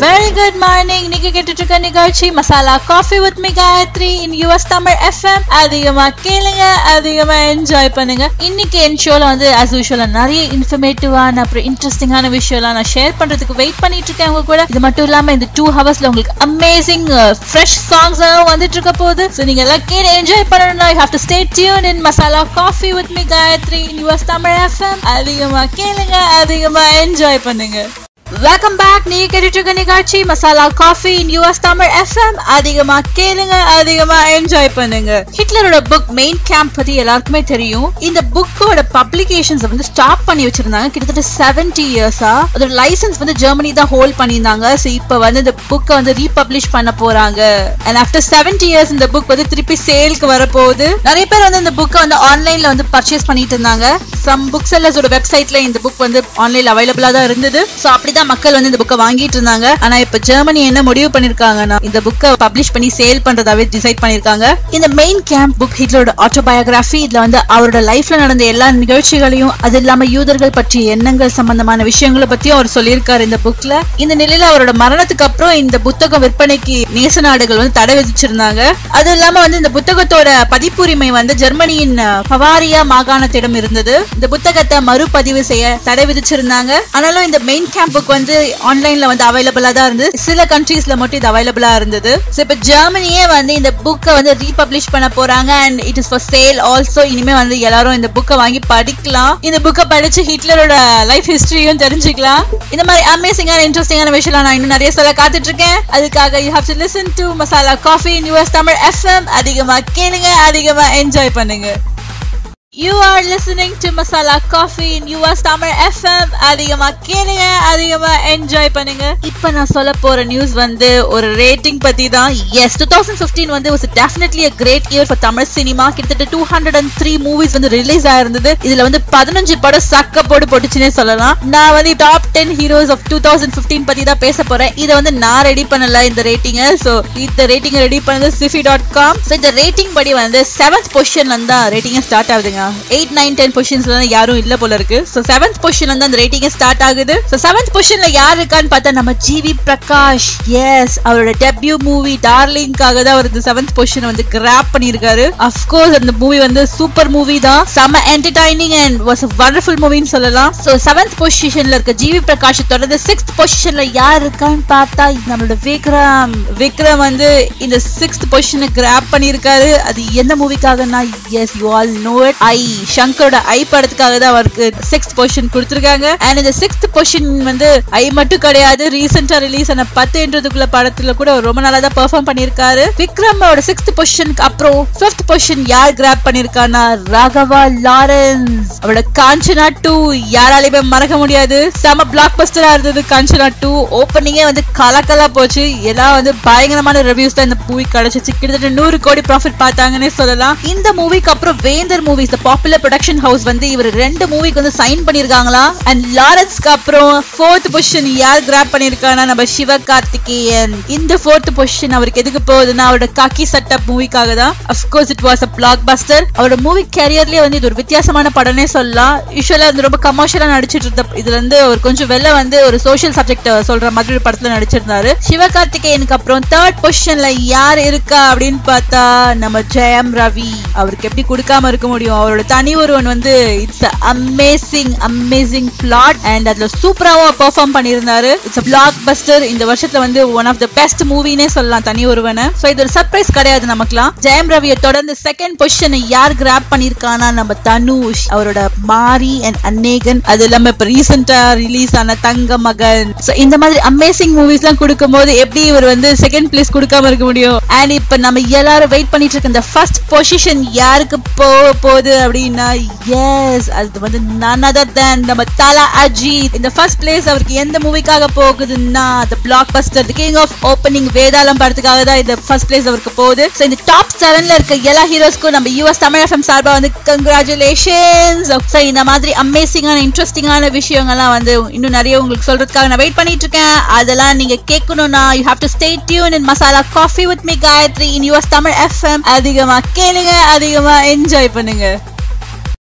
Very good morning நீங்க கேட்டுட்டு இருக்க நிகழ்ச்சி masala coffee with me Gayathri in US Tamil FM அதிகமா கேளுங்க அதிகமா என்ஜாய் பண்ணுங்க இன்னைக்கு என் ஷோல வந்து ஆஸ் யூஷுவலா நிறைய இன்ஃபர்மேட்டிவான அப்புறம் இன்ட்ரெஸ்டிங்கான விஷயம்லாம் நான் ஷேர் பண்றதுக்கு வெயிட் பண்ணிட்டு இருக்கேன் உங்க கூட இது மட்டும் இல்லாம இந்த டூ ஹவர்ஸ்ல உங்களுக்கு அமேசிங் ஃப்ரெஷ் சாங்ஸ் எல்லாம் வந்துட்டு இருக்க போகுது ஸோ நீங்க எல்லாம் கேட்டு என்ஜாய் பண்ணணும்னா you have to stay tuned in masala coffee with me Gayathri in US Tamil FM அதிகமா கேளுங்க அதிகமா என்ஜாய் பண்ணுங்க வெல்கம் பேக் நீங்க கேட்டுட்டு இருக்க நிகழ்ச்சி masala coffee in US Tamil FM அதிகமா கேளுங்க அதிகமா என்ஜாய் பண்ணுங்க ஹிட்லரோட புக் மெயின் கேம்ப் பத்தி எல்லாருக்குமே தெரியும் இந்த புக்கோட பப்ளிகேஷன்ஸ் வந்து ஸ்டாப் பண்ணி வச்சிருந்தாங்க கிட்டத்தட்ட செவன்டி இயர்ஸா அதோட லைசன்ஸ் வந்து ஜெர்மனி தான் ஹோல்ட் பண்ணியிருந்தாங்க ஸோ இப்போ வந்து இந்த புக்கை வந்து ரீபப்ளிஷ் பண்ண போறாங்க அண்ட் ஆஃப்டர் செவன்டி இயர்ஸ் இந்த புக் வந்து திருப்பி சேலுக்கு வரப்போகுது நிறைய பேர் வந்து இந்த புக்கை வந்து ஆன்லைன்ல வந்து பர்ச்சேஸ் பண்ணிட்டு இருந்தாங்க சம் புக் செல்லர்ஸோட வெப்சைட்ல இந்த புக் வந்து ஆன்லைன்ல அவைலபிளா தான் இருந்தது ஸோ அப்படிதான் மக்கள் வந்து இந்த புக்கை வாங்கிட்டு இருந்தாங்க ஆனா இப்ப ஜெர்மனி என்ன முடிவு பண்ணிருக்காங்கன்னா இந்த புக்கை பப்ளிஷ் பண்ணி சேல் பண்றதாவே டிசைட் பண்ணிருக்காங்க இந்த மெயின் கேம்ப் புக் ஹிட்லரோட ஆட்டோபயோகிராஃபி இதுல வந்து அவரோட லைஃப்ல நடந்த எல்லா நிகழ்ச்சிகளையும் அது இல்லாம யூதர்கள் பற்றிய எண்ணங்கள் சம்பந்தமான விஷயங்களை பத்தியும் அவர் சொல்லியிருக்காரு இந்த புக்ல இந்த நிலையில அவரோட மரணத்துக்கு அப்புறம் இந்த புத்தகம் விற்பனைக்கு நேச நாடுகள் வந்து தடை விதிச்சிருந்தாங்க அது இல்லாம வந்து இந்த புத்தகத்தோட பதிப்புரிமை வந்து ஜெர்மனியின் பவாரியா மாகாணத்திடம் இருந்தது இந்த புத்தகத்தை மறுபதிவு செய்ய தடை விதிச்சிருந்தாங்க ஆனாலும் இந்த மெயின் கேம்ப் புக் வந்து ஆன்லைன்ல வந்து அவைலபிளா தான் இருந்தது சில கண்ட்ரீஸ்ல மட்டும் இது அவைலபிளா இருந்தது ஸோ இப்போ ஜெர்மனியே வந்து இந்த புக்கை வந்து ரீபப்ளிஷ் பண்ண போறாங்க and it is for sale also இனிமே வந்து எல்லாரும் இந்த புக்கை வாங்கி படிக்கலாம் இந்த புக்கை படிச்சு ஹிட்லரோட லைஃப் ஹிஸ்டரியும் தெரிஞ்சுக்கலாம் இந்த மாதிரி அமேசிங்கான இன்ட்ரெஸ்டிங்கான விஷயம் நான் இன்னும் நிறைய சொல்ல காத்துட்டு இருக்கேன் அதுக்காக you have to listen to masala coffee US Tamil FM அதிகமா கேளுங்க அதிகமா என்ஜாய் பண்ணுங்க You are listening to Masala Coffee in US Tamil FM. அதிகமா கேளுங்க அதிகமா என்ஜாய் பண்ணுங்க இப்போ நான் சொல்ல போற நியூஸ் வந்து ஒரு ரேட்டிங் பத்தி தான் எஸ் டூ தௌசண்ட் பிப்டீன் வந்து was definitely a great year for Tamil cinema கிட்டத்தட்ட two hundred and three movies வந்து ரிலீஸ் ஆயிருந்தது இதுல வந்து பதினஞ்சு படம் சக்க போடு போட்டுச்சுன்னே சொல்லலாம் நான் வந்து top ten heroes of two thousand fifteen பத்தி தான் பேச போறேன் இதை வந்து நான் ரெடி பண்ணல இந்த ரேட்டிங்க ஸோ இந்த ரேட்டிங் ரெடி பண்ணது சிஃபி டாட் காம் ஸோ இந்த ரேட்டிங் படி வந்து செவன்த் பொசிஷன்ல இருந்தா ரேட்டிங் ஸ்டார்ட் ஆகுதுங்க எயிட் நைன் டென் பொசிஷன்ஸ்ல யாரும் இல்ல போல இருக்கு ஸோ செவன்த் பொசிஷன்ல இருந்து அந்த ரேட்டிங் ஸ்டார்ட் ஆகுது ஸோ செவன்த் பொசிஷன்ல யார் இருக்கான்னு பார்த்தா நம்ம ஜிவி பிரகாஷ் எஸ் அவரோட டெபியூ மூவி டார்லிங்காக தான் அவர் இந்த செவன்த் பொசிஷன் வந்து கிராப் பண்ணியிருக்காரு அஃப்கோர்ஸ் அந்த மூவி வந்து சூப்பர் மூவி தான் செம என்டர்டைனிங் அண்ட் வாஸ் வண்டர்ஃபுல் மூவின்னு சொல்லலாம் ஸோ செவன்த் பொசிஷன்ல இருக்க ஜிவி பிரகாஷ் தொடர்ந்து சிக்ஸ்த் பொசிஷன்ல யார் இருக்கான்னு பார்த்தா நம்மளோட விக்ரம் விக்ரம் வந்து இந்த சிக்ஸ்த் பொசிஷனை கிராப் பண்ணியிருக்காரு அது எந்த மூவிக்காகனா yes you all know it I ஷங்கரோட ஐ படத்துக்காக தான் அவருக்கு சிக்ஸ்த் பொசிஷன் கொடுத்துருக்காங்க அண்ட் இந்த சிக்ஸ்த் பொசிஷன் வந்து ஐ மட்டும் கிடையாது ரீசெண்டா ரிலீஸ் ஆன பத்துன்றதுக்குள்ள படத்துல கூட அவர் ரொம்ப நல்லா தான் பெர்ஃபார்ம் பண்ணிருக்காரு விக்ரமோட சிக்ஸ்த் பொசிஷனுக்கு அப்புறம் ஃபிஃப்த் பொசிஷன் யார் கிராப் பண்ணிருக்கானா ராகவா லாரன்ஸ் அவரோட காஞ்சனா டூ யாராலையுமே மறக்க முடியாது செம பிளாக் பஸ்டரா இருந்தது காஞ்சனா டூ ஓப்பனிங்கே வந்து கலக்கலா போச்சு எல்லாம் வந்து பயங்கரமான ரிவ்யூஸ் தான் இந்த மூவி கிடைச்சிச்சு கிட்டத்தட்ட நூறு கோடி ப்ராஃபிட் பார்த்தாங்கன்னே சொல்லலாம் இந்த மூவிக்கு அப்புறம் வேந்தர் மூவிஸ் பாப்புலர் ப்ரொடக்ஷன் ஹவுஸ் வந்து இவர் ரெண்டு மூவிக்கு வந்து சைன் பண்ணிருக்காங்களா அண்ட் லாரன்ஸ்க்கு அப்புறம் ஃபோர்த் பொசிஷன் யார் கிராப் பண்ணிருக்கானா நம்ம சிவகார்த்திகேயன் இந்த ஃபோர்த் பொசிஷன் அவருக்கு எதுக்கு போகுதுன்னா அவரோட காக்கி செட்டப் மூவிக்காக தான் of course it was a blockbuster அவரோட மூவி கேரியர்லயே வந்து இது ஒரு வித்தியாசமான படம்னே சொல்லலாம் யூஸ்வலா வந்து ரொம்ப கமர்ஷியலா நடிச்சிட்டு இருந்த இதுல இருந்து ஒரு கொஞ்சம் வெளில வந்து ஒரு சோஷியல் சப்ஜெக்ட் சொல்ற மாதிரி ஒரு படத்துல நடிச்சிருந்தாரு சிவகார்த்திகேயனுக்கு அப்புறம் தேர்ட் பொசிஷன்ல யார் இருக்கா அப்படின்னு பார்த்தா நம்ம ஜெயம் ரவி அவருக்கு எப்படி கொடுக்காம இருக்க முடியும் அவரோட தனி ஒருவன் வந்து it's amazing amazing plot and அதுல சூப்பராவும் பெர்ஃபார்ம் பண்ணியிருந்தாரு இட்ஸ் பிளாக் பஸ்டர் இந்த வருஷத்துல வந்து ஒன் ஆஃப் த பெஸ்ட் மூவினே சொல்லலாம் தனி ஒருவனை சோ இது ஒரு சர்ப்ரைஸ் கிடையாது நமக்குலாம் ஜெயம் ரவியை தொடர்ந்து செகண்ட் பொசிஷனை யார் கிராப் பண்ணிருக்கானா நம்ம தனுஷ் அவரோட மாரி அண்ட் அநேகன் அது இல்லாம இப்ப ரீசெண்டா ரிலீஸ் ஆன தங்க மகன் So, இந்த மாதிரி அமேசிங் மூவிஸ் எல்லாம் கொடுக்கும் போது எப்படி இவர் வந்து செகண்ட் பிளேஸ் கொடுக்காம இருக்க முடியும் அண்ட் இப்ப நம்ம எல்லாரும் வெயிட் பண்ணிட்டு இருக்க இந்த ஃபர்ஸ்ட் பொசிஷன் யாருக்கு போக போகுது அப்படின்னா எஸ் அது வந்து none other than நம்ம தலா அஜித் இந்த ஃபர்ஸ்ட் பிளேஸ் அவருக்கு எந்த மூவிக்காக போகுதுன்னா the blockbuster the king of opening Vedalam படத்துக்காக தான் இந்த ஃபர்ஸ்ட் பிளேஸ் அவருக்கு போகுது ஸோ இந்த டாப் செவன்ல இருக்க எல்லா ஹீரோஸ்க்கும் நம்ம யூஎஸ் தமிழ் எஃப்எம் சார்பா வந்து கங்க்ராச்சுலேஷன்ஸ் ஸோ இந்த மாதிரி அமேசிங்கான இன்ட்ரெஸ்டிங்கான விஷயங்கள்லாம் வந்து இன்னும் நிறைய உங்களுக்கு சொல்றதுக்காக நான் வெயிட் பண்ணிட்டு இருக்கேன் அதெல்லாம் நீங்க கேட்கணும்னா you have to stay tuned in masala coffee with me Gayathri in US Tamil FM அதிகமா கேளுங்க அதிகமா என்ஜாய் பண்ணுங்க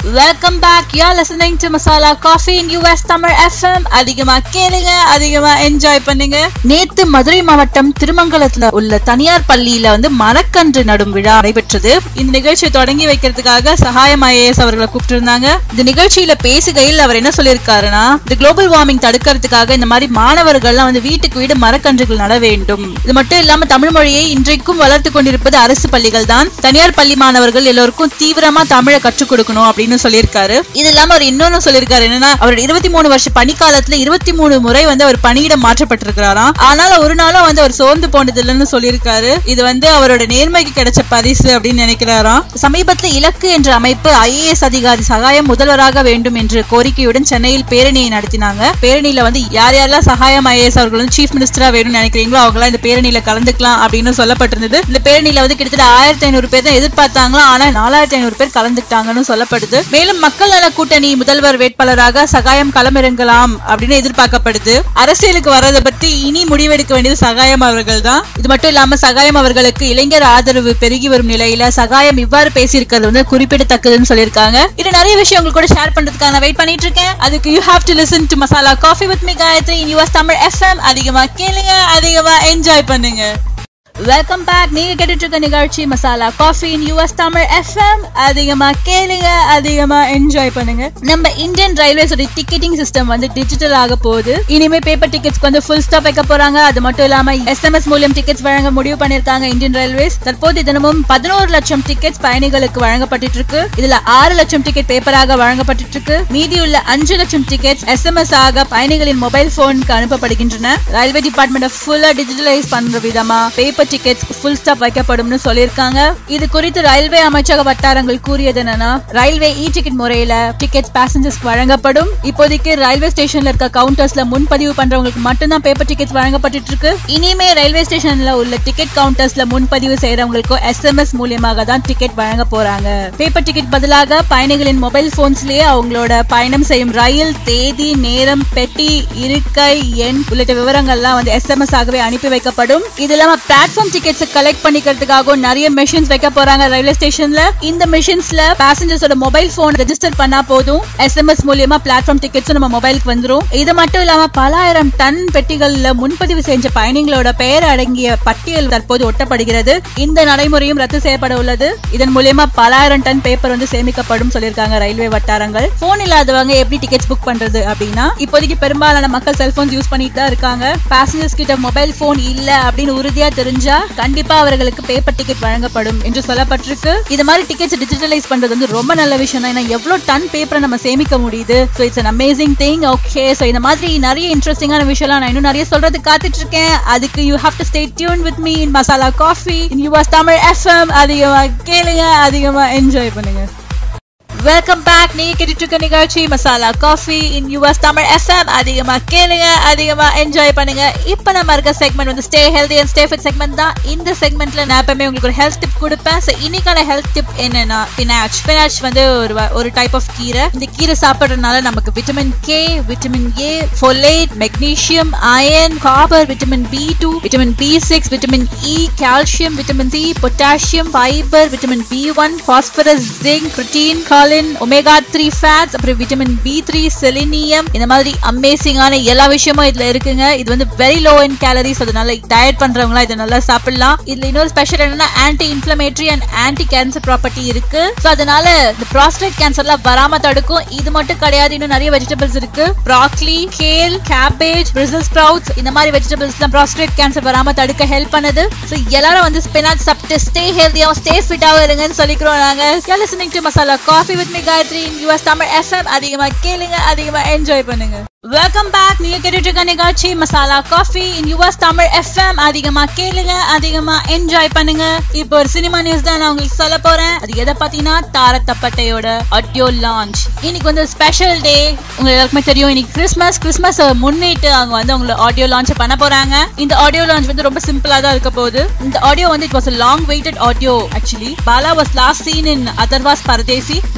welcome back you listening to masala coffee in US Tamil FM அதிகமா கேளுங்க அதிகமா என்ஜாய் பண்ணுங்க நேத்து மதுரை மாவட்டம் திருமங்கலத்துல உள்ள தனியார் பள்ளியில வந்து மரக்கன்று நடும் விழா நடைபெற்றது இந்த நிகழ்ச்சியை தொடங்கி வைக்கிறதுக்காக சகாயம் ஐஏஎஸ் அவர்களை கூப்பிட்டு இருந்தாங்க இந்த நிகழ்ச்சியில பேசுகையில் அவர் என்ன சொல்லியிருக்காருன்னா இந்த குளோபல் வார்மிங் தடுக்கிறதுக்காக இந்த மாதிரி மாணவர்கள்லாம் வந்து வீட்டுக்கு வீடு மரக்கன்றுகள் நட வேண்டும் இது மட்டும் இல்லாம தமிழ் மொழியை இன்றைக்கும் வளர்த்து கொண்டிருப்பது அரசு பள்ளிகள் தான் தனியார் பள்ளி மாணவர்கள் எல்லோருக்கும் தீவிரமா தமிழை கற்றுக் கொடுக்கணும் அப்படின்னு சொல்லியிருக்காரு இது இல்லாம அவர் இன்னொன்னு சொல்லியிருக்காரு என்னன்னா அவர் இருபத்தி மூணு வருஷ பணிக்காலத்துல இருபத்தி மூணு முறை வந்து அவர் பணியிடம் மாற்றப்பட்டிருக்கிறாராம் ஆனாலும் ஒரு நாளும் வந்து அவர் சோர்ந்து போனது இல்லைன்னு சொல்லியிருக்காரு இது வந்து அவரோட நேர்மைக்கு கிடைச்ச பரிசு அப்படின்னு நினைக்கிறாராம் சமீபத்துல இலக்கு என்ற அமைப்பு ஐஏஎஸ் அதிகாரி சகாயம் முதல்வராக வேண்டும் என்ற கோரிக்கையுடன் சென்னையில் பேரணியை நடத்தினாங்க பேரணியில வந்து யார் யாரெல்லாம் சகாயம் ஐஏஎஸ் அவர்கள் வந்து சீஃப் மினிஸ்டரா வேணும்னு நினைக்கிறீங்களோ அவங்களாம் இந்த பேரணியில கலந்துக்கலாம் அப்படின்னு சொல்லப்பட்டிருந்தது இந்த பேரணியில வந்து கிட்டத்தட்ட ஆயிரத்தி ஐநூறு பேர் தான் எதிர்பார்த்தாங்களா ஆனா நாலாயிரத்தி ஐநூறு பேர் கலந்துக்கிட்டாங்கன்னு சொல்லப்படுது மேலும் மக்கள் நல கூட்டணி முதல்வர் வேட்பாளராக சகாயம் களமிறங்கலாம் அப்படின்னு எதிர்பார்க்கப்படுது அரசியலுக்கு வர்றதை பத்தி இனி முடிவெடுக்க வேண்டியது சகாயம் அவர்கள் தான் இது மட்டும் இல்லாம சகாயம் அவர்களுக்கு இளைஞர் ஆதரவு பெருகி வரும் நிலையில சகாயம் இவ்வாறு பேசியிருக்கிறது வந்து குறிப்பிடத்தக்கதுன்னு சொல்லியிருக்காங்க இது நிறைய விஷயம் உங்களுக்கு கூட ஷேர் பண்றதுக்காக நான் வெயிட் பண்ணிட்டு இருக்கேன் அதுக்கு you have to listen to masala coffee with me Gayathri in yours Tamil FM அதிகமா கேளுங்க அதிகமா என்ஜாய் பண்ணுங்க வெல்கம் பேக் நீங்க கேட்டுட்டு இருக்க நிகழ்ச்சி masala coffee in US Tamil FM அதிகமா கேளுங்க அதிகமா என்ஜாய் பண்ணுங்க நம்ம இந்தியன் ரயில்வேஸோட டிக்கெட்டிங் சிஸ்டம் வந்து டிஜிட்டல் ஆக போகுது இனிமே பேப்பர் டிக்கெட்ஸ்க்கு வந்து ஃபுல் ஸ்டாப் வைக்க போறாங்க அது மட்டும் இல்லாம எஸ்எம்எஸ் மூலியம் டிக்கெட்ஸ் வழங்க முடிவு பண்ணிருக்காங்க இந்தியன் ரயில்வேஸ் தற்போது தினமும் பதினோரு லட்சம் டிக்கெட்ஸ் பயணிகளுக்கு வழங்கப்பட்டு இருக்கு இதுல ஆறு லட்சம் டிக்கெட் பேப்பராக வழங்கப்பட்டு இருக்கு மீதியுள்ள அஞ்சு லட்சம் டிக்கெட்ஸ் எஸ்எம்எஸ் ஆக பயணிகளின் மொபைல் போனுக்கு அனுப்பப்படுகின்றன ரயில்வே டிபார்ட்மெண்ட் ஃபுல்லா டிஜிட்டலைஸ் பண்ற விதமா பேப்பர் டிக்கெட்ஸ் ஃபுல் ஸ்டாப் வைக்கப்படும்னு சொல்லியிருக்காங்க இது குறித்து ரயில்வே அமைச்சக வட்டாரங்கள் கூறியது என்னன்னா ரயில்வே இ டிக்கெட் முறையில டிக்கெட்ஸ் பேசஞ்சர்ஸ் வழங்கப்படும் இப்போதைக்கு ரயில்வே ஸ்டேஷன்ல இருக்க கவுண்டர்ஸ்ல முன்பதிவு பண்றவங்களுக்கு மட்டும்தான் பேப்பர் டிக்கெட்ஸ் வழங்கப்பட்டு இருக்கு இனிமே ரயில்வே ஸ்டேஷன்ல உள்ள டிக்கெட் கவுண்டர்ஸ்ல முன்பதிவு செய்யறவங்களுக்கு எஸ்எம்எஸ் மூலியமாக தான் டிக்கெட் வழங்க போறாங்க பேப்பர் டிக்கெட் பதிலாக பயணிகளின் மொபைல் போன்ஸ்லயே அவங்களோட பயணம் செய்யும் ரயில் தேதி நேரம் பெட்டி இருக்கை எண் உள்ளிட்ட விவரங்கள்லாம் வந்து எஸ்எம்எஸ் ஆகவே அனுப்பி வைக்கப்படும் இது இல்லாம பிளாட்ஃபார்ம் டிக்கெட்ஸ் கலெக்ட் பண்ணிக்கிறதுக்காகவும் நிறைய மெஷின்ஸ் வைக்க போறாங்க ரயில்வே ஸ்டேஷன்ல இந்த மெஷின்ஸ்ல பேசஞ்சர்ஸோட மொபைல் போன் ரெஜிஸ்டர் பண்ணா போதும் எஸ்எம்எஸ் மூலியமா பிளாட்ஃபார்ம் டிக்கெட்ஸ் நம்ம மொபைலுக்கு வந்துரும் இது மட்டும் இல்லாம பலாயிரம் டன் பெட்டிகள்ல முன்பதிவு செஞ்ச பயணிகளோட பெயர் அடங்கிய பட்டியல் தற்போது ஒட்டப்படுகிறது இந்த நடைமுறையும் ரத்து செய்யப்பட உள்ளது இதன் மூலியமா பலாயிரம் டன் பேப்பர் வந்து சேமிக்கப்படும் சொல்லியிருக்காங்க ரயில்வே வட்டாரங்கள் போன் இல்லாதவங்க எப்படி டிக்கெட்ஸ் புக் பண்றது அப்படின்னா இப்போதைக்கு பெரும்பாலான மக்கள் செல்போன்ஸ் யூஸ் பண்ணிட்டு தான் இருக்காங்க பேசஞ்சர்ஸ் கிட்ட மொபைல் போன் இல்ல அப்படின்னு உறுதியா தெரிஞ்சா கண்டிப்பா அவர்களுக்கு பேப்பர் டிக்கெட் வழங்கப்படும் என்று சொல்லப்பட்டிருக்கு இது மாதிரி டிக்கெட்ஸ் டிஜிட்டலைஸ் பண்றது வந்து ரொம்ப நல்ல விஷயம் தான் ஏன்னா எவ்வளவு டன் பேப்பரை நம்ம சேமிக்க முடியுது so it's an amazing thing okay so இந்த மாதிரி நிறைய இன்ட்ரெஸ்டிங்கான விஷயம்லாம் நான் இன்னும் நிறைய சொல்றது காத்துட்டு இருக்கேன் அதுக்கு you have to stay tuned with me in masala coffee in US Tamil FM அதிகமா கேளுங்க அதிகமா என்ஜாய் பண்ணுங்க வெல்கம் பேக் நீங்க கேட்டுட்டு இருக்க நிகழ்ச்சி masala coffee in US Tamil FM அதிகமா கேளுங்க அதிகமா என்ஜாய் பண்ணுங்க இப்போ நம்ம இருக்க செக்மெண்ட் வந்து stay healthy and stay fit segment தான் இந்த செக்மெண்ட்ல நான் எப்பவுமே உங்களுக்கு ஒரு ஹெல்த் டிப் கொடுப்பேன் ஸோ இன்னைக்கான ஹெல்த் டிப் என்னன்னா பினாச் பினாச் வந்து ஒரு வ- ஒரு டைப் ஆஃப் கீரை இந்த கீரை சாப்பிட்றதுனால நமக்கு vitamin K vitamin A folate magnesium iron copper vitamin B two vitamin B six vitamin E calcium vitamin C potassium fibre vitamin B one phosphorus zinc protein choline omega three fats அப்புறம் vitamin B three selenium இந்த மாதிரி அமேசிங்கான எல்லா விஷயமும் இதுல இருக்குங்க இது வந்து வெரி லோ இன் கேலரிஸ் அதனால டயட் பண்றவங்க இதை நல்லா சாப்பிடலாம் இதுல இன்னொரு ஸ்பெஷல் என்னன்னா anti inflammatory and anti cancer property இருக்கு ஸோ அதனால இந்த ப்ராஸ்டேட் கேன்சர்லாம் வராம தடுக்கும் இது மட்டும் கிடையாது இன்னும் நிறைய வெஜிடபிள்ஸ் இருக்கு broccoli kale cabbage Brussels sprouts இந்த மாதிரி வெஜிடபிள்ஸ் தான் ப்ராஸ்டேட் கேன்சர் வராம தடுக்க ஹெல்ப் பண்ணுது ஸோ எல்லாரும் வந்து ஸ்பினாச் சாப்பிட்டு ஸ்டே ஹெல்தியாகவும் ஸ்டே ஃபிட்டாகவும் இருங்கன்னு சொல்லிக்கிறோம் நாங்க listening to masala coffee with me Gayathri US Tamil FM அதிகமா கேளுங்க அதிகமா என்ஜாய் பண்ணுங்க வெல்கம் பேக் நீங்க கேட்டுட்டு இருக்க நிகழ்ச்சி masala coffee in US Tamil FM அதிகமா கேளுங்க அதிகமா என்ஜாய் பண்ணுங்க இப்போ ஒரு சினிமா நியூஸ் தான் நான் உங்களுக்கு சொல்ல போறேன் அது எதை பாத்தீங்கன்னா தாரத்தப்பட்டையோட ஆடியோ லான்ச் இன்னைக்கு வந்து ஸ்பெஷல் டே உங்களுக்கு எல்லாருக்குமே தெரியும் இன்னைக்கு கிறிஸ்மஸ் கிறிஸ்மஸ் முன்னிட்டு அவங்க வந்து அவங்களோட ஆடியோ லான்ச் பண்ண போறாங்க இந்த ஆடியோ லான்ச் வந்து ரொம்ப சிம்பிளா தான் இருக்க போகுது இந்த ஆடியோ வந்து it was long waited audio actually Bala was last scene in Atharvaa's Paradesi இந்த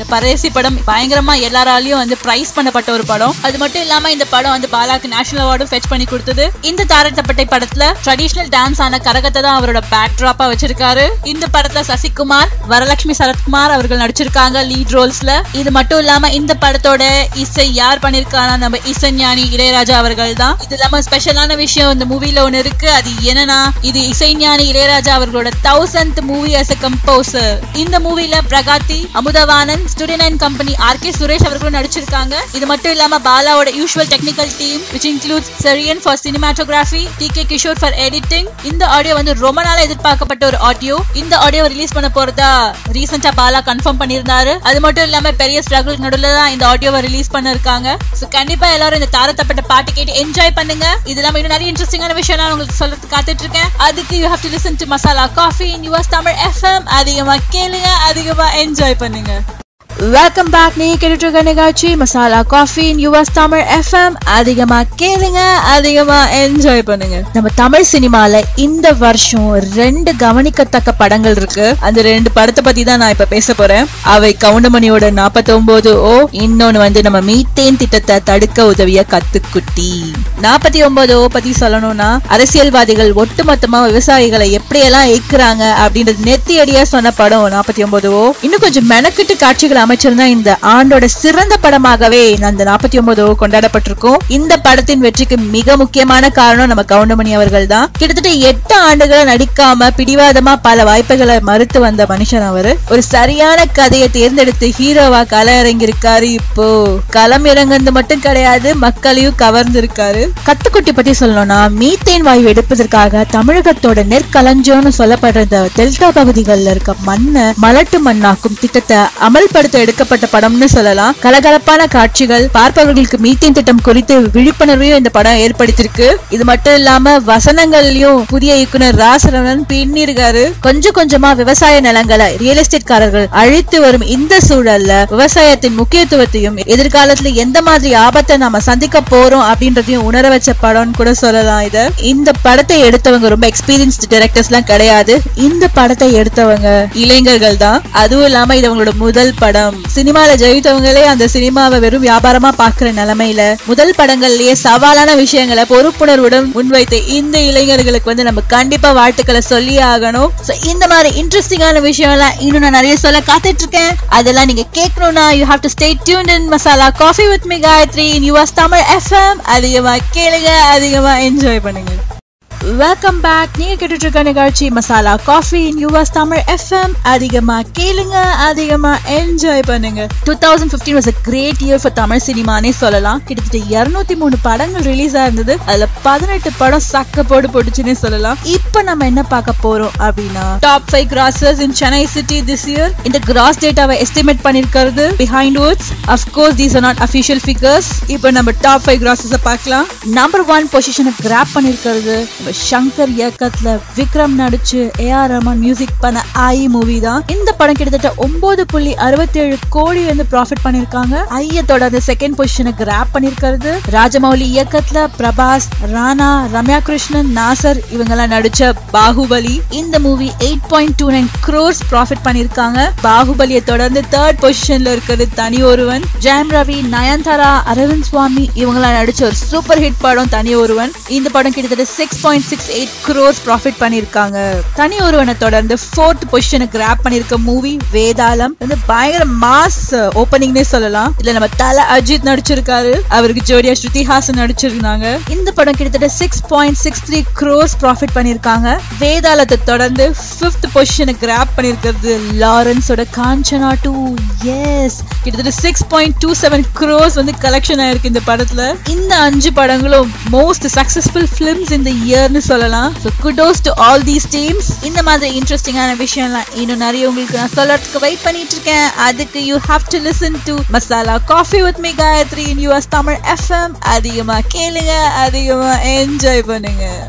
பரேசி படம் பயங்கரமா எல்லாராலையும் வந்து பிரைஸ் பண்ணப்பட்ட ஒரு படம் அது மட்டும் இல்லாம இந்த படம் வந்து பாலாக்கு நேஷனல் அவார்டும் ஃபெச் பண்ணி கொடுத்தது இந்த தாரத்தப்பட்டை படத்துல ட்ரெடிஷனல் டான்ஸ் ஆன கரகத்தை தான் அவரோட பேக் ட்ராப்பா வச்சிருக்காரு இந்த படத்துல சசிகுமார் வரலட்சுமி சரத்குமார் அவர்கள் நடிச்சிருக்காங்க லீட் ரோல்ஸ்ல இது மட்டும் இல்லாம இந்த படத்தோட இசை யார் பண்ணிருக்கானா நம்ம இசைஞானி இளையராஜா அவர்கள் தான் இது இல்லாம ஸ்பெஷலான விஷயம் இந்த மூவில ஒண்ணு இருக்கு அது என்னன்னா இது இசைஞானி இளையராஜா அவர்களோட thousand movie as a composer இந்த மூவில பிரகாத்தி அமுதவானன் ஸ்டுடியன் and company R K Suresh அவர்களும் நடிச்சிருக்காங்க இது மட்டும் இல்லாம பாலாவோட usual technical team which includes Chezhiyan for cinematography T K Kishore for editing இந்த ஆடியோ வந்து ரொம்ப நாளா எதிர்பார்க்கப்பட்ட ஒரு ஆடியோ இந்த ஆடியோ ரிலீஸ் பண்ண போறதா ரீசெண்டா பாலா கன்ஃபார்ம் பண்ணியிருந்தாரு அது மட்டும் இல்லாம பெரிய ஸ்ட்ரகிள் நடுவில் தான் இந்த ஆடியோவை ரிலீஸ் பண்ணிருக்காங்க ஸோ கண்டிப்பா எல்லாரும் இந்த தாரத்தப்பட்ட பாட்டு கேட்டு என்ஜாய் பண்ணுங்க இது இல்லாம இன்னும் நிறைய இன்ட்ரெஸ்டிங்கான விஷயம் நான் உங்களுக்கு சொல்றது காத்துட்டு இருக்கேன் அதுக்கு you have to listen to masala coffee in yours Tamil FM அதிகமா கேளுங்க அதிகமா என்ஜாய் பண்ணுங்க வெல்கம் பேக் நீ கேட்டுட்டு இருக்க நிகழ்ச்சி masala coffee US Tamil FM அதிகமா கேளுங்க அதிகமா என்ஜாய் பண்ணுங்க நம்ம தமிழ் சினிமால இந்த வருஷம் ரெண்டு கவனிக்கத்தக்க படங்கள் இருக்கு அந்த ரெண்டு படத்தை பத்தி தான் நான் இப்ப பேச போறேன் அவை கவுண்டமணியோட நாற்பத்தி ஒன்பது ஓ இன்னொன்னு வந்து நம்ம மீத்தேன் திட்டத்தை தடுக்க உதவிய கத்துக்குட்டி நாற்பத்தி ஒன்பது ஓ பத்தி சொல்லணும்னா அரசியல்வாதிகள் ஒட்டுமொத்தமா விவசாயிகளை எப்படியெல்லாம் ஏக்குறாங்க அப்படின்றது நெத்தி அடியா சொன்ன படம் நாற்பத்தி ஒன்பது ஓ இன்னும் கொஞ்சம் மெனக்கிட்டு காட்சிகள் அமைச்சிருந்தா இந்த ஆண்டோட சிறந்த படமாகவே அந்த நாற்பத்தி ஒன்பது கொண்டாடப்பட்டிருக்கும் இந்த படத்தின் வெற்றிக்கு மிக முக்கியமான காரணம் நம்ம கவுண்டமணி அவர்கள் தான் கிட்டத்தட்ட எட்டு ஆண்டுகளை நடிக்காம பிடிவாதமா பல வாய்ப்புகளை மறுத்து வந்த மனுஷன் அவரு ஒரு சரியான கதையை தேர்ந்தெடுத்து ஹீரோவா கள இறங்கியிருக்காரு இப்போ களம் இறங்குறது மட்டும் கிடையாது மக்களையும் கவர்ந்திருக்காரு கத்துக்குட்டி பத்தி சொல்லணும்னா மீத்தேன் வாயு எடுப்பதற்காக தமிழகத்தோட நெற்களஞ்சோன்னு சொல்லப்படுற இந்த டெல்டா பகுதிகளில் இருக்க மண்ணை மலட்டு மண்ணாக்கும் திட்டத்தை அமல்படுத்த எடுக்கப்பட்ட படம்னு சொல்லலாம் கலகலப்பான காட்சிகள் பார்ப்பவர்களுக்கு மீத்தேன் திட்டம் குறித்து விழிப்புணர்வையும் இந்த படம் ஏற்படுத்தியிருக்கு இது மட்டும் இல்லாம வசனங்கள்லயும் புதிய இயக்குனர் ராசரவணன் பின்னிருக்காரு கொஞ்சம் கொஞ்சமா விவசாய நிலங்களை ரியல் எஸ்டேட் காரர்கள் அழித்து வரும் இந்த சூழல்ல விவசாயத்தின் முக்கியத்துவத்தையும் எதிர்காலத்துல எந்த மாதிரி ஆபத்தை நாம சந்திக்க போறோம் அப்படின்றதையும் உணர வச்ச படம்னு கூட சொல்லலாம் இத இந்த படத்தை எடுத்தவங்க ரொம்ப எக்ஸ்பீரியன்ஸ்டு டைரக்டர்ஸ் எல்லாம் கிடையாது இந்த படத்தை எடுத்தவங்க இளைஞர்கள் தான் அதுவும் இல்லாம இது அவங்களோட முதல் படம் சினிமால ஜெயித்தவங்களே அந்த சினிமாவை வெறும் வியாபாரமா பாக்குற நிலைமையில முதல் படங்கள்லயே சவாலான விஷயங்களை பொறுப்புணர்வுடன் முன்வைத்த இந்த இளைஞர்களுக்கு வந்து நம்ம கண்டிப்பா வாழ்த்துக்களை சொல்லி ஆகணும் So, இந்த மாதிரி இன்ட்ரெஸ்டிங்கான விஷயம் எல்லாம் இன்னும் நான் நிறைய சொல்ல காத்துட்டு இருக்கேன் அதெல்லாம் நீங்க கேட்கணும்னா you have to stay tuned in masala coffee with me Gayathri in yours Tamil FM அதிகமா கேளுங்க அதிகமா என்ஜாய் பண்ணுங்க வெல்கம் பேக் நீங்க கேட்டுட்டு இருக்க நிகழ்ச்சி masala coffee in yours Tamil FM அதிகமா கேளுங்க அதிகமா என்ஜாய் பண்ணுங்க two thousand fifteen was a great year for Tamil சினிமானே சொல்லலாம் கிட்டத்தட்ட இருநூத்தி மூணு படங்கள் ரிலீஸ் ஆயிருந்தது அதுல பதினெட்டு படம் சக்க போடு போட்டுச்சுன்னே சொல்லலாம் இப்போ நம்ம என்ன பார்க்க போறோம் அப்படின்னா top five grosses in Chennai city this year இந்த கிராஸ் டேட்டாவை எஸ்டிமேட் பண்ணிருக்கிறது Behindwoods of course these are not official figures இப்போ நம்ம டாப் ஃபைவ் கிராசஸ் பார்க்கலாம் நம்பர் ஒன் பொசிஷனை கிராப் பண்ணிருக்கிறது நம்ம சங்கர் இயக்கத்துல விக்ரம் நடிச்சு ஏஆர் ரஹ்மான் மியூசிக் பண்ண ஐ மூவி தான் இந்த படம் கிட்டத்தட்ட ஒன்பது புள்ளி அறுபத்தேழு கோடி வந்து ப்ராஃபிட் பண்ணிருக்காங்க ஐய தொடர்ந்து செகண்ட் பொசிஷனை கிராப் பண்ணிருக்கிறது ராஜமௌலி இயக்கத்துல பிரபாஸ் ராணா ரம்யா கிருஷ்ணன் நாசர் இவங்க எல்லாம் நடிச்ச பாகுபலி இந்த movie eight point two nine crores profit பண்ணிருக்காங்க பாகுபலியை தொடர்ந்து தேர்ட் பொசிஷன்ல இருக்கிறது தனி ஒருவன் ஜெயம் ரவி நயன்தாரா அரவிந்த் சுவாமி இவங்கெல்லாம் நடிச்ச ஒரு சூப்பர் ஹிட் படம் தனி ஒருவன் இந்த படம் கிட்டத்தட்ட six point six eight crores profit பண்ணிருக்காங்க தனி ஒருவனை தொடர்ந்து ஃபோர்த் பொசிஷனை கிராப் பண்ணிருக்க மூவி வேதாளம் வந்து பயங்கர மாஸ் ஓப்பனிங்னே சொல்லலாம் இதுல நம்ம தல அஜித் நடிச்சிருக்காரு அவருக்கு ஜோடியா ஸ்ருதி ஹாசன் நடிச்சிருந்தாங்க இந்த படம் கிட்டத்தட்ட six point six three crores profit பண்ணிருக்காங்க வேதாளத்தை தொடர்ந்து ஃபிஃப்த் பொசிஷனை கிராப் பண்ணிருக்கிறது லாரன்ஸோட காஞ்சனா டூ எஸ் கிட்டத்தட்ட six point two seven crores வந்து கலெக்ஷன் ஆயிருக்கு இந்த படத்துல இந்த அஞ்சு படங்களும் மோஸ்ட் சக்சஸ்ஃபுல் பிலிம்ஸ் இந்த இயர்னு சொல்லலாம் so kudos to all these teams இந்த மாதிரி இன்ட்ரெஸ்டிங்கான விஷயம்லாம் இன்னும் நிறைய உங்களுக்கு நான் சொல்லறதுக்கு வெயிட் பண்ணிட்டு இருக்கேன் அதுக்கு you have to listen to masala coffee with me Gayathri in US Tamil FM அதிகமா கேளுங்க அதிகமா என்ஜாய் பண்ணுங்க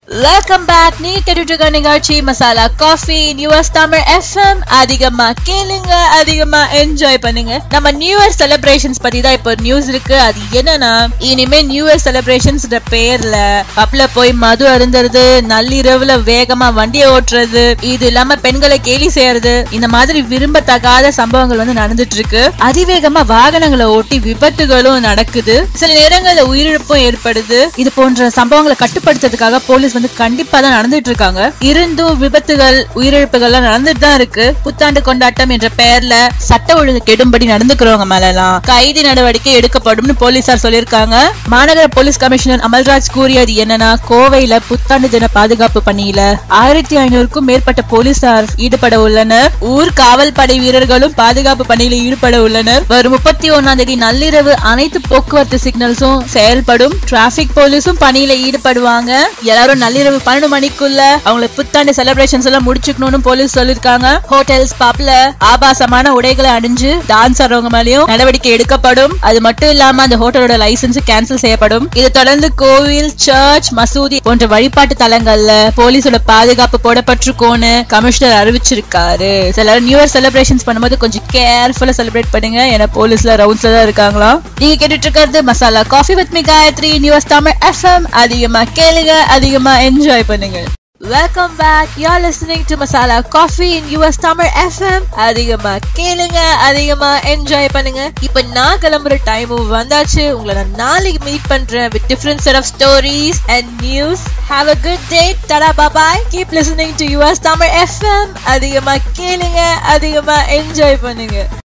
வெல்கம் பேக் நீ கேட்டுட்டு இருக்க நிகழ்ச்சி masala coffee news Tamil FM அதிகமா கேளுங்க அதிகமா என்ஜாய் பண்ணுங்க நம்ம நியூ இயர் செலிப்ரேஷன்ஸ் பத்தி தான் இப்போ நியூஸ் இருக்கு அது என்னன்னா இனிமே நியூ இயர் செலிப்ரேஷன்ஸ் பேர்ல பப்ல போய் மது அருந்துறது நள்ளிரவுல வேகமா வண்டியை ஓட்டுறது இது இல்லாம பெண்களை கேலி செய்யறது இந்த மாதிரி விரும்பத்தகாத சம்பவங்கள் வந்து நடந்துட்டு இருக்கு அதிவேகமா வாகனங்களை ஓட்டி விபத்துகளும் நடக்குது சில நேரங்கள்ல உயிரிழப்பும் ஏற்படுது இது போன்ற சம்பவங்களை கட்டுப்படுத்துறதுக்காக போலீஸ் வந்து கண்டிப்பா தான் நடந்துட்டு இருக்காங்க இருந்தும் விபத்துகள் உயிரிழப்புகள் எல்லாம் நடந்துட்டு தான் இருக்கு புத்தாண்டு கொண்டாட்டம் என்ற பெயர்ல சட்ட ஒழுங்கு கெடும்படி நடந்துக்கிறவங்க மேல எல்லாம் கைது நடவடிக்கை எடுக்கப்படும்னு போலீசார் சொல்லியிருக்காங்க மாநகர போலீஸ் கமிஷனர் அமல்ராஜ் கூறியது என்னன்னா கோவையில புத்தாண்டு தின பாதுகாப்பு பணியில ஆயிரத்தி ஐநூறுக்கும் மேற்பட்ட போலீசார் ஈடுபட உள்ளனர் ஊர் காவல் படை வீரர்களும் பாதுகாப்பு பணியில் ஈடுபட உள்ளனர் வரும் முப்பத்தி ஒன்னாம் தேதி நள்ளிரவு அனைத்து போக்குவரத்து சிக்னல்ஸும் செயல்படும் டிராபிக் போலீஸும் பணியில ஈடுபடுவாங்க எல்லாரும் நள்ளிரவு பன்னெண்டு மணிக்குள்ள அவங்களை புத்தாண்டு செலிப்ரேஷன்ஸ் எல்லாம் முடிச்சுக்கணும்னு போலீஸ் சொல்லிருக்காங்க ஹோட்டல்ஸ் பப்ல ஆபாசமான உடைகளை அணிஞ்சு டான்ஸ் ஆடுறவங்க மேலயும் நடவடிக்கை எடுக்கப்படும் அது மட்டும் இல்லாம அந்த ஹோட்டலோட லைசன்ஸ் கேன்சல் செய்யப்படும் இதை தொடர்ந்து கோவில் சர்ச் மசூதி போன்ற வழிபாட்டு தலங்கள்ல போலீஸோட பாதுகாப்பு போடப்பட்டிருக்கோன்னு கமிஷனர் அறிவிச்சிருக்காரு சில நியூ இயர் செலிப்ரேஷன்ஸ் பண்ணும்போது கொஞ்சம் கேர்ஃபுல்லா செலிப்ரேட் பண்ணுங்க ஏன்னா போலீஸ்ல ரவுண்ட்ஸ்ல தான் இருக்காங்களாம் நீங்க கேட்டுட்டு இருக்கிறது masala coffee with me Gayathri news Tamil FM அதிகமா கேளுங்க அதிகமா என்ஜாய் பண்ணுங்க welcome back you are listening to masala coffee in US Tamil FM அதிகமா கேளுங்க அதிகமா என்ஜாய் பண்ணுங்க இப்போ நான் கிளம்புற டைம் வந்தாச்சு உங்களை நான் நாளைக்கு மீட் பண்றேன் with different set of stories and news have a good day tata bye bye keep listening to US Tamil FM அதிகமா கேளுங்க அதிகமா என்ஜாய் பண்ணுங்க